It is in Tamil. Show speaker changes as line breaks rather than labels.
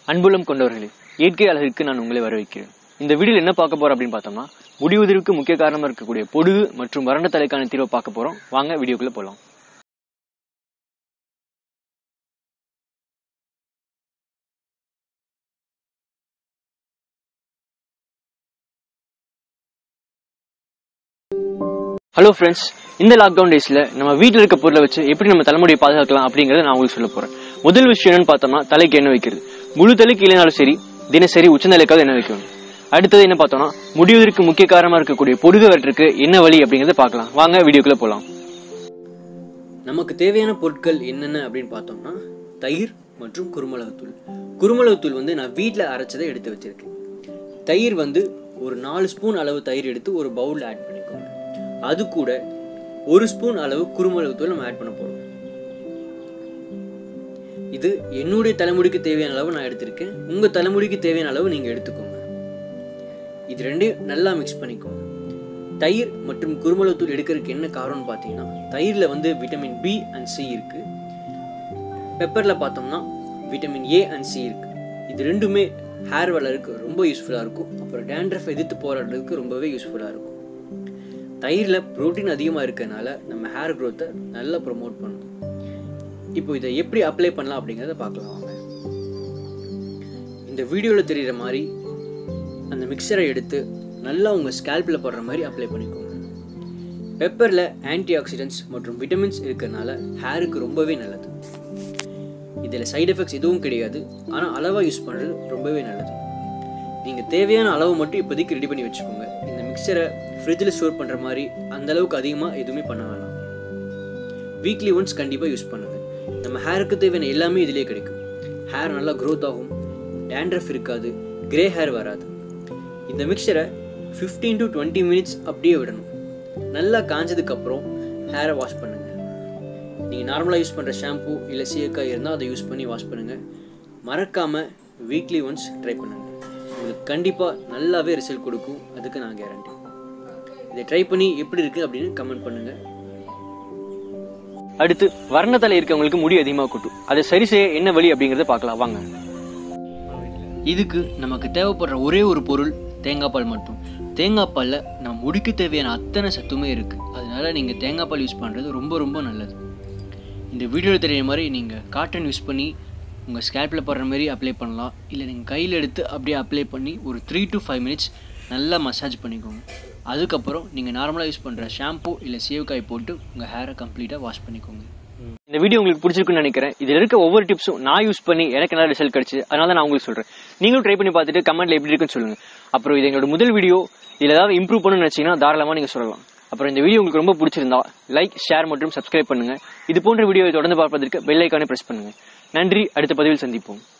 அன்புள்ளம் கொண்டவர்களே இயற்கை அழகுக்கு நான் உங்களை வரவேற்கிறேன் இந்த வீடியோல என்ன பார்க்க போறோம் அப்படின்னு பார்த்தோம்னா முடி உதிர்வுக்கு முக்கிய காரணமா இருக்கக்கூடிய பொடுகு மற்றும் வறண்ட தலைக்கான தீர்வை பார்க்க போறோம் வாங்க வீடியோக்குள்ள போலாம் ஹலோ ஃப்ரெண்ட்ஸ் இந்த லாக்டவுன் டேஸ்ல நம்ம வீட்டில் இருக்க பொருளை வச்சு எப்படி நம்ம தலைமுடியை பாதுகாக்கலாம் அப்படிங்கறத நான் உங்களுக்கு சொல்ல போறேன் முதல் விஷயம் என்னன்னு பார்த்தோம்னா தலைக்கு எண்ணெய் வைக்கிறது முழு தலைக்கு இல்லைனாலும் சரி தினசரி உச்சந்தலைக்காவது எண்ணெய் வைக்கணும் அடுத்தது என்ன பார்த்தோம்னா முடிவதற்கு முக்கிய காரணமா இருக்கக்கூடிய பொடுகு வரட்டுக்கு என்ன வழி அப்படிங்கறத பார்க்கலாம் வாங்க வீடியோக்குள்ள போலாம் நமக்கு தேவையான பொருட்கள் என்னென்ன அப்படின்னு பார்த்தோம்னா தயிர் மற்றும் குருமிளகுத்தூள் குருமிளகுத்தூள் வந்து நான் வீட்டில் அரைச்சதை எடுத்து வச்சிருக்கேன் தயிர் வந்து ஒரு நாலு ஸ்பூன் அளவு தயிர் எடுத்து ஒரு பவுலில் ஆட் பண்ணிக்கோங்க அது கூட ஒரு ஸ்பூன் அளவு குருமிளகுத்தூள் நம்ம ஆட் பண்ண போறோம் இது என்னுடைய தலைமுடிக்கு தேவையான அளவு நான் எடுத்திருக்கேன் உங்க தலைமுடிக்கு தேவையான அளவு நீங்க எடுத்துக்கோங்க இது ரெண்டையும் நல்லா மிக்ஸ் பண்ணிக்கோங்க தயிர் மற்றும் குருமிளகுத்தூள் எடுக்கிறதுக்கு என்ன காரணம்னு பார்த்தீங்கன்னா தயிரில் வந்து விட்டமின் பி அண்ட் சி இருக்கு பெப்பரில் பார்த்தோம்னா விட்டமின் ஏ அண்ட் சி இருக்கு இது ரெண்டுமே ஹேர் வளருக்கு ரொம்ப யூஸ்ஃபுல்லாக இருக்கும் அப்புறம் டேண்ட்ரஃப் எதிர்த்து போராடுறதுக்கு ரொம்பவே யூஸ்ஃபுல்லாக இருக்கும் தயிரில் ப்ரோட்டீன் அதிகமாக இருக்கறனால நம்ம ஹேர் க்ரோத்தை நல்லா ப்ரொமோட் பண்ணும் இப்போ இதை எப்படி அப்ளை பண்ணலாம் அப்படிங்கிறத பார்க்கலாம் வாங்க இந்த வீடியோவில் தெரிகிற மாதிரி அந்த மிக்சரை எடுத்து நல்லா உங்கள் ஸ்கேல்பில் படுற மாதிரி அப்ளை பண்ணிக்கோங்க பெப்பரில் ஆன்டி ஆக்சிடென்ட்ஸ் மற்றும் விட்டமின்ஸ் இருக்கிறனால ஹேருக்கு ரொம்பவே நல்லது இதில் சைடு எஃபெக்ட்ஸ் எதுவும் கிடையாது ஆனால் அளவாக யூஸ் பண்ணுறது ரொம்பவே நல்லது நீங்கள் தேவையான அளவு மட்டும் இப்போதைக்கு ரெடி பண்ணி வச்சுக்கோங்க இந்த மிக்சரை ஃப்ரிட்ஜில் ஸ்டோர் பண்ணுற மாதிரி அந்த அளவுக்கு அதிகமாக எதுவுமே பண்ண வேணாம் வீக்லி ஒன்ஸ் கண்டிப்பாக யூஸ் பண்ணுங்கள் நம்ம ஹேருக்கு தேவையான எல்லாமே இதிலே கிடைக்கும் ஹேர் நல்லா க்ரோத் ஆகும் டேண்ட்ரஃப் இருக்காது கிரே ஹேர் வராது இந்த மிக்சரை ஃபிஃப்டீன் டு டுவெண்ட்டி மினிட்ஸ் அப்படியே விடணும் நல்லா காஞ்சதுக்கப்புறம் ஹேரை வாஷ் பண்ணுங்கள் நீங்கள் நார்மலாக யூஸ் பண்ணுற ஷாம்பு இல்லை சீயக்காய் இருந்தால் அதை யூஸ் பண்ணி வாஷ் பண்ணுங்கள் மறக்காமல் வீக்லி ஒன்ஸ் ட்ரை பண்ணுங்கள் உங்களுக்கு கண்டிப்பாக நல்லாவே ரிசல்ட் கொடுக்கும் அதுக்கு நான் கேரண்டி இதை ட்ரை பண்ணி எப்படி இருக்குது அப்படின்னு கமெண்ட் பண்ணுங்கள் அடுத்து வர்ணத்தலை இருக்கவங்களுக்கு முடி அதிகமாக கொட்டும் அதை சரி செய்ய என்ன வழி அப்படிங்கிறத பார்க்கலாம் வாங்க இதுக்கு நமக்கு தேவைப்படுற ஒரே ஒரு பொருள் தேங்காய் பால் மட்டும் தேங்காய் பாலில் நம்ம முடிக்கு தேவையான அத்தனை சத்துமே இருக்குது அதனால நீங்கள் தேங்காய் பால் யூஸ் பண்ணுறது ரொம்ப ரொம்ப நல்லது இந்த வீடியோவில் தெரியுற மாதிரி நீங்கள் காட்டன் யூஸ் பண்ணி உங்கள் ஸ்கேல்பில் படுற மாதிரி அப்ளை பண்ணலாம் இல்லை நீங்கள் கையில் எடுத்து அப்படியே அப்ளை பண்ணி ஒரு த்ரீ டு ஃபைவ் மினிட்ஸ் நல்லா மசாஜ் பண்ணிக்கோங்க அதுக்கப்புறம் நீங்கள் நார்மலாக யூஸ் பண்ணுற ஷாம்பு இல்லை சேவக்காய் போட்டு உங்கள் ஹேரை கம்ப்ளீட்டாக வாஷ் பண்ணிக்கோங்க இந்த வீடியோ உங்களுக்கு பிடிச்சிருக்குன்னு நினைக்கிறேன் இதில் இருக்க ஒவ்வொரு டிப்ஸும் நான் யூஸ் பண்ணி எனக்கு நல்ல ரிசல்ட் கிடைச்சு அதனால நான் உங்களுக்கு சொல்கிறேன் நீங்களும் ட்ரை பண்ணி பார்த்துட்டு கமெண்ட்ல எப்படி இருக்குன்னு சொல்லுங்க அப்புறம் இது எங்களோட முதல் வீடியோ இதில் ஏதாவது இம்ப்ரூவ் பண்ணணும்னு நினச்சிங்கன்னா தாராளமாக நீங்கள் சொல்லலாம் அப்புறம் இந்த வீடியோ உங்களுக்கு ரொம்ப பிடிச்சிருந்தா லைக் ஷேர் மற்றும் சப்ஸ்கிரைப் பண்ணுங்க இது போன்ற வீடியோவை தொடர்ந்து பார்ப்பதற்கு பெல் ஐக்கானை பிரஸ் பண்ணுங்க நன்றி அடுத்த பதிவில் சந்திப்போம்